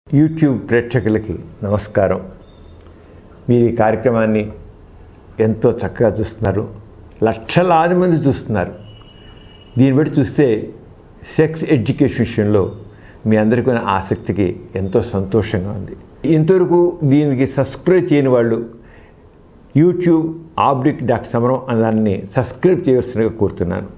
YouTube ప్రేక్షకులకి నమస్కారం మీరు ఈ కార్యక్రమాన్ని ఎంతో చక్కగా చూస్తున్నారు లక్షలాది మంది చూస్తున్నారు దీన్ని బట్టి చూస్తే సెక్స్ ఎడ్యుకేషన్ విషయంలో మీ అందరికీ ఉన్న ఆసక్తికి ఎంతో సంతోషంగా ఉంది ఇంతవరకు దీనికి సబ్స్క్రైబ్ చేయని వాళ్ళు యూట్యూబ్ ఆబ్డిక్ డాక్ సమరం అనే దాన్ని సబ్స్క్రైబ్ చేయవలసిందిగా కోరుతున్నాను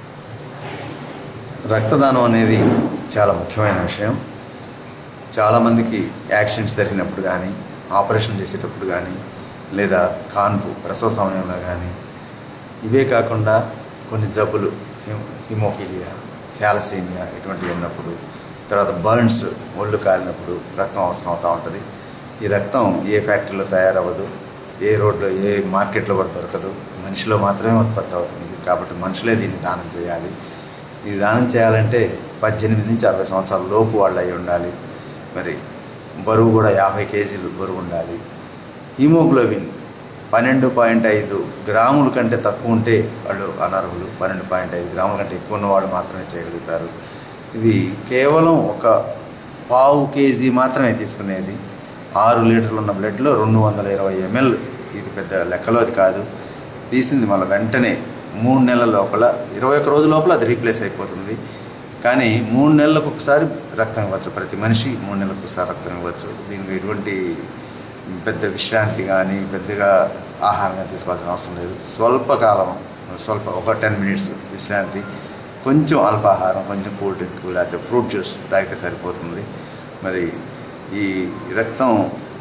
రక్తదానం అనేది చాలా ముఖ్యమైన విషయం చాలామందికి యాక్సిడెంట్స్ జరిగినప్పుడు కానీ ఆపరేషన్ చేసేటప్పుడు కానీ లేదా కాన్పు ప్రసవ సమయంలో కానీ ఇవే కాకుండా కొన్ని జబ్బులు హిమ్- హిమోఫీలియా క్యాలసీమియా ఇటువంటివి ఉన్నప్పుడు తర్వాత బర్న్స్ ఒళ్ళు కాలినప్పుడు రక్తం అవసరం అవుతూ ఉంటుంది ఈ రక్తం ఏ ఫ్యాక్టరీలో తయారవ్వదు ఏ రోడ్లో ఏ మార్కెట్లో కూడా దొరకదు మనిషిలో మాత్రమే ఉత్పత్తి అవుతుంది కాబట్టి మనుషులే దీన్ని దానం చేయాలి ఇది దానం చేయాలంటే పద్దెనిమిది నుంచి అరవై సంవత్సరాల లోపు వాళ్ళు అయి ఉండాలి మరి బరువు కూడా యాభై కేజీలు బరువు ఉండాలి హీమోగ్లోబిన్ పన్నెండు పాయింట్ ఐదు గ్రాముల కంటే తక్కువ ఉంటే వాళ్ళు అనర్హులు పన్నెండు పాయింట్ ఐదు గ్రాముల కంటే ఎక్కువ ఉన్నవాడు మాత్రమే చేయగలుగుతారు ఇది కేవలం ఒక పావు కేజీ మాత్రమే తీసుకునేది ఆరు లీటర్లు ఉన్న బ్లడ్లో రెండు వందల ఇరవై ఎంఎల్ ఇది పెద్ద లెక్కలో అది కాదు తీసింది మళ్ళీ వెంటనే మూడు నెలల లోపల ఇరవై ఒక్క రోజు లోపల అది రీప్లేస్ అయిపోతుంది కానీ మూడు నెలలకు ఒకసారి రక్తం ఇవ్వచ్చు ప్రతి మనిషి మూడు నెలలకు ఒకసారి రక్తం ఇవ్వచ్చు దీనికి ఎటువంటి పెద్ద విశ్రాంతి కానీ పెద్దగా ఆహారం కానీ తీసుకోవాల్సిన అవసరం లేదు స్వల్పకాలం స్వల్ప ఒక టెన్ మినిట్స్ విశ్రాంతి కొంచెం అల్పాహారం కొంచెం కూల్ డ్రింక్ లేకపోతే ఫ్రూట్ జ్యూస్ తాగితే సరిపోతుంది మరి ఈ రక్తం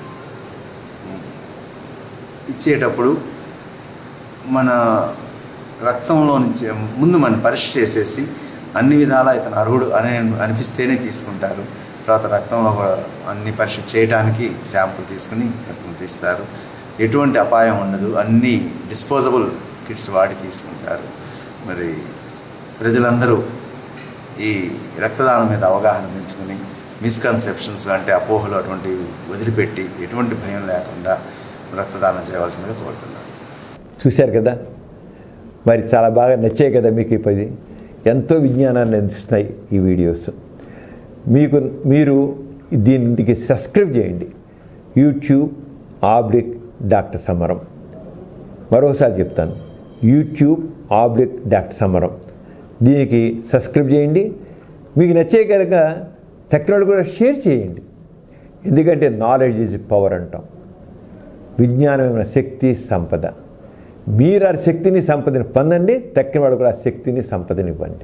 ఇచ్చేటప్పుడు మన రక్తంలో నుంచి ముందు మన పరీక్ష చేసేసి అన్ని విధాలా ఇతను అర్హుడు అనే అనిపిస్తేనే తీసుకుంటారు తర్వాత రక్తంలో కూడా అన్ని పరీక్ష చేయడానికి శాంపుల్ తీసుకుని రక్తం తీస్తారు ఎటువంటి అపాయం ఉండదు అన్ని డిస్పోజబుల్ కిట్స్ వాడి తీసుకుంటారు మరి ప్రజలందరూ ఈ రక్తదానం మీద అవగాహన పెంచుకుని మిస్కన్సెప్షన్స్ అంటే అపోహలు అటువంటివి వదిలిపెట్టి ఎటువంటి భయం లేకుండా రక్తదానం చేయవలసిందిగా కోరుతున్నాను చూశారు కదా మరి చాలా బాగా నచ్చాయి కదా మీకు ఈ పది ఎంతో విజ్ఞానాన్ని అందిస్తున్నాయి ఈ వీడియోస్ మీకు మీరు దీనికి సబ్స్క్రైబ్ చేయండి యూట్యూబ్ ఆబ్లిక్ డాక్టర్ సమరం మరోసారి చెప్తాను యూట్యూబ్ ఆబ్లిక్ డాక్టర్ సమరం దీనికి సబ్స్క్రైబ్ చేయండి మీకు నచ్చే కనుక టెక్నాలజీ కూడా షేర్ చేయండి ఎందుకంటే నాలెడ్జ్ ఈజ్ పవర్ అంటాం విజ్ఞానమైన శక్తి సంపద మీరు ఆ శక్తిని సంపదని పొందండి తక్కిన వాళ్ళు కూడా ఆ శక్తిని సంపదని ఇవ్వండి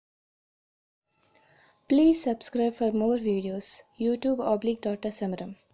Please subscribe for more videos. YouTube oblique Dr. Samaram.